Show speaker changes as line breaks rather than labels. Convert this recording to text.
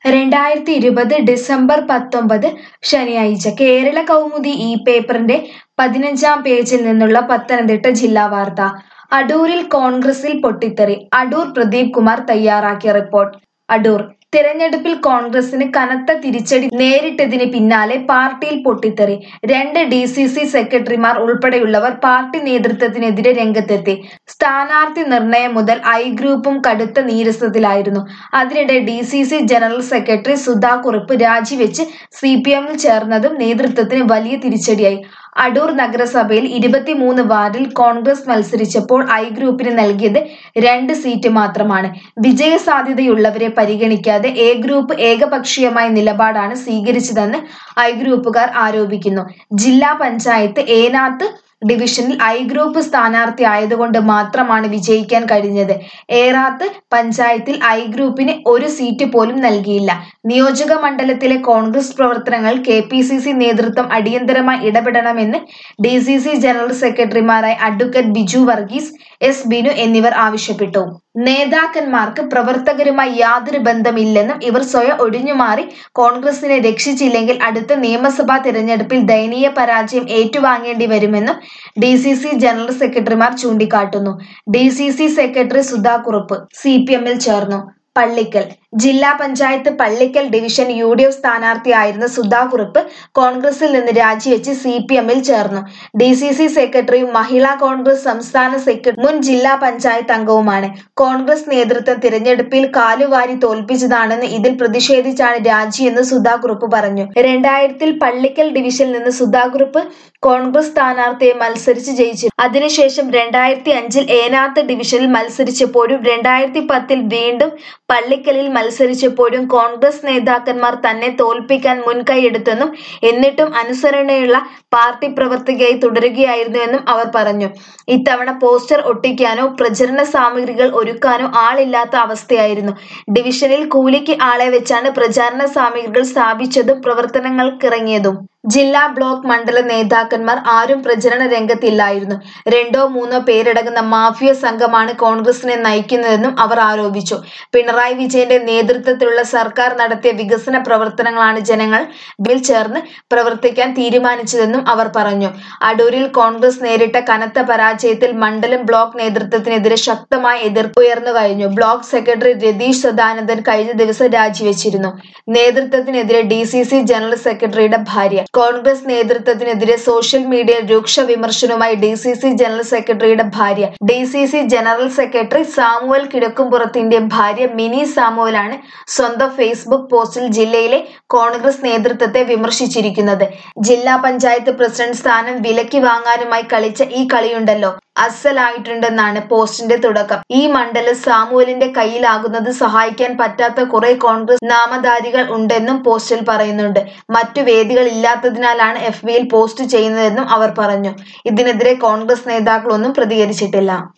രണ്ടായിരത്തി ഇരുപത് ഡിസംബർ പത്തൊമ്പത് ശനിയാഴ്ച കേരള കൗമുദി ഈ പേപ്പറിന്റെ പതിനഞ്ചാം പേജിൽ നിന്നുള്ള പത്തനംതിട്ട ജില്ലാ വാർത്ത അടൂരിൽ കോൺഗ്രസിൽ പൊട്ടിത്തെറി അടൂർ പ്രദീപ് കുമാർ തയ്യാറാക്കിയ റിപ്പോർട്ട് അടൂർ തിരഞ്ഞെടുപ്പിൽ കോൺഗ്രസിന് കനത്ത തിരിച്ചടി നേരിട്ടതിന് പിന്നാലെ പാർട്ടിയിൽ പൊട്ടിത്തെറി രണ്ട് ഡി സി സി സെക്രട്ടറിമാർ ഉൾപ്പെടെയുള്ളവർ പാർട്ടി നേതൃത്വത്തിനെതിരെ രംഗത്തെത്തി സ്ഥാനാർത്ഥി നിർണയം മുതൽ ഐ ഗ്രൂപ്പും കടുത്ത നീരസത്തിലായിരുന്നു അതിനിടെ D C C general secretary Sudha Kurup രാജിവെച്ച് സി പി എമ്മിൽ ചേർന്നതും നേതൃത്വത്തിന് വലിയ തിരിച്ചടിയായി അടൂർ നഗരസഭയിൽ ഇരുപത്തിമൂന്ന് വാർഡിൽ കോൺഗ്രസ് മത്സരിച്ചപ്പോൾ ഐ ഗ്രൂപ്പിന് നൽകിയത് രണ്ട് സീറ്റ് മാത്രമാണ് വിജയ സാധ്യതയുള്ളവരെ പരിഗണിക്കാതെ എ ഗ്രൂപ്പ് ഏകപക്ഷീയമായ നിലപാടാണ് സ്വീകരിച്ചതെന്ന് ഐ ഗ്രൂപ്പുകാർ ആരോപിക്കുന്നു ജില്ലാ പഞ്ചായത്ത് ഏനാത്ത് ഡിവിഷനിൽ ഐ ഗ്രൂപ്പ് സ്ഥാനാർത്ഥി ആയതുകൊണ്ട് മാത്രമാണ് വിജയിക്കാൻ കഴിഞ്ഞത് ഏറാത്ത് പഞ്ചായത്തിൽ ഐ ഗ്രൂപ്പിന് ഒരു സീറ്റ് പോലും നൽകിയില്ല നിയോജക മണ്ഡലത്തിലെ കോൺഗ്രസ് പ്രവർത്തനങ്ങൾ കെ പി സി സി നേതൃത്വം അടിയന്തരമായി ഇടപെടണമെന്ന് ഡി സി സി ജനറൽ സെക്രട്ടറിമാരായ അഡ്വക്കേറ്റ് ബിജു വർഗീസ് എസ് ബിനു എന്നിവർ ആവശ്യപ്പെട്ടു നേതാക്കന്മാർക്ക് പ്രവർത്തകരുമായി യാതൊരു ബന്ധമില്ലെന്നും ഇവർ സ്വയം ഒഴിഞ്ഞുമാറി കോൺഗ്രസിനെ രക്ഷിച്ചില്ലെങ്കിൽ അടുത്ത നിയമസഭാ തിരഞ്ഞെടുപ്പിൽ ദയനീയ പരാജയം ഏറ്റുവാങ്ങേണ്ടി വരുമെന്നും ഡി സി സി ജനറൽ സെക്രട്ടറിമാർ ചൂണ്ടിക്കാട്ടുന്നു D C C secretary Sudha Kurup C P എമ്മിൽ ചേർന്നു പള്ളിക്കൽ ജില്ലാ panchayat Pallikkal division U D F സ്ഥാനാർത്ഥിയായിരുന്ന സുധാ കുറുപ്പ് കോൺഗ്രസിൽ നിന്ന് രാജിവെച്ച് സി പി എമ്മിൽ ചേർന്നു ഡി സി സി സെക്രട്ടറിയും മഹിളാ കോൺഗ്രസ് സംസ്ഥാന സെക്രട്ടറി മുൻ ജില്ലാ പഞ്ചായത്ത് അംഗവുമാണ് കോൺഗ്രസ് നേതൃത്വം തിരഞ്ഞെടുപ്പിൽ കാലുവാരി തോൽപ്പിച്ചതാണെന്ന് ഇതിൽ പ്രതിഷേധിച്ചാണ് രാജിയെന്ന് സുധാ കുറുപ്പ് പറഞ്ഞു രണ്ടായിരത്തിൽ പള്ളിക്കൽ ഡിവിഷനിൽ നിന്ന് സുധാ കുറുപ്പ് കോൺഗ്രസ് സ്ഥാനാർത്ഥിയെ മത്സരിച്ച് ജയിച്ചു അതിനുശേഷം രണ്ടായിരത്തി അഞ്ചിൽ ഏനാത്ത് ഡിവിഷനിൽ മത്സരിച്ചപ്പോഴും രണ്ടായിരത്തി പത്തിൽ വീണ്ടും പള്ളിക്കലിൽ മത്സരിച്ചപ്പോഴും കോൺഗ്രസ് നേതാക്കന്മാർ തന്നെ തോൽപ്പിക്കാൻ മുൻകൈയെടുത്തെന്നും എന്നിട്ടും അനുസരണയുള്ള പാർട്ടി പ്രവർത്തകയായി തുടരുകയായിരുന്നുവെന്നും അവർ പറഞ്ഞു ഇത്തവണ പോസ്റ്റർ ഒട്ടിക്കാനോ പ്രചരണ സാമഗ്രികൾ ഒരുക്കാനോ ആളില്ലാത്ത അവസ്ഥയായിരുന്നു ഡിവിഷനിൽ കൂലിക്ക് ആളെ വെച്ചാണ് പ്രചാരണ സാമഗ്രികൾ സ്ഥാപിച്ചതും പ്രവർത്തനങ്ങൾക്കിറങ്ങിയതും ജില്ലാ ബ്ലോക്ക് മണ്ഡല നേതാക്കന്മാർ ആരും പ്രചരണ രംഗത്തില്ലായിരുന്നു രണ്ടോ മൂന്നോ പേരടങ്ങുന്ന മാഫിയ സംഘമാണ് കോൺഗ്രസിനെ നയിക്കുന്നതെന്നും അവർ ആരോപിച്ചു പിണറായി വിജയന്റെ നേതൃത്വത്തിലുള്ള സർക്കാർ നടത്തിയ വികസന പ്രവർത്തനങ്ങളാണ് ജനങ്ങൾ ബിൽ ചേർന്ന് പ്രവർത്തിക്കാൻ തീരുമാനിച്ചതെന്നും അവർ പറഞ്ഞു അടൂരിൽ കോൺഗ്രസ് നേരിട്ട കനത്ത പരാജയത്തിൽ മണ്ഡലം ബ്ലോക്ക് നേതൃത്വത്തിനെതിരെ ശക്തമായ എതിർപ്പ് ഉയർന്നു കഴിഞ്ഞു ബ്ലോക്ക് സെക്രട്ടറി രതീഷ് സദാനന്ദൻ കഴിഞ്ഞ ദിവസം രാജിവെച്ചിരുന്നു നേതൃത്വത്തിനെതിരെ ഡി സി സി ജനറൽ സെക്രട്ടറിയുടെ ഭാര്യ കോൺഗ്രസ് നേതൃത്വത്തിനെതിരെ സോഷ്യൽ മീഡിയയിൽ രൂക്ഷ വിമർശനവുമായി ഡി സി സി ജനറൽ സെക്രട്ടറിയുടെ ഭാര്യ D C C general secretary Samuel കിഴക്കുംപുറത്തിന്റെ ഭാര്യ മിനി സാമുവലാണ് സ്വന്തം ഫേസ്ബുക്ക് പോസ്റ്റിൽ ജില്ലയിലെ കോൺഗ്രസ് നേതൃത്വത്തെ വിമർശിച്ചിരിക്കുന്നത് ജില്ലാ പഞ്ചായത്ത് പ്രസിഡന്റ് സ്ഥാനം വിലക്കി വാങ്ങാനുമായി കളിച്ച ഈ കളിയുണ്ടല്ലോ അസലായിട്ടുണ്ടെന്നാണ് പോസ്റ്റിന്റെ തുടക്കം ഈ മണ്ഡലം സാമുവലിന്റെ കയ്യിലാകുന്നത് സഹായിക്കാൻ പറ്റാത്ത കുറെ കോൺഗ്രസ് നാമധാരികൾ ഉണ്ടെന്നും പോസ്റ്റിൽ പറയുന്നുണ്ട് മറ്റു വേദികൾ ഇല്ലാത്തതിനാലാണ് എഫ് ബിയിൽ പോസ്റ്റ് ചെയ്യുന്നതെന്നും അവർ പറഞ്ഞു ഇതിനെതിരെ കോൺഗ്രസ് നേതാക്കളൊന്നും പ്രതികരിച്ചിട്ടില്ല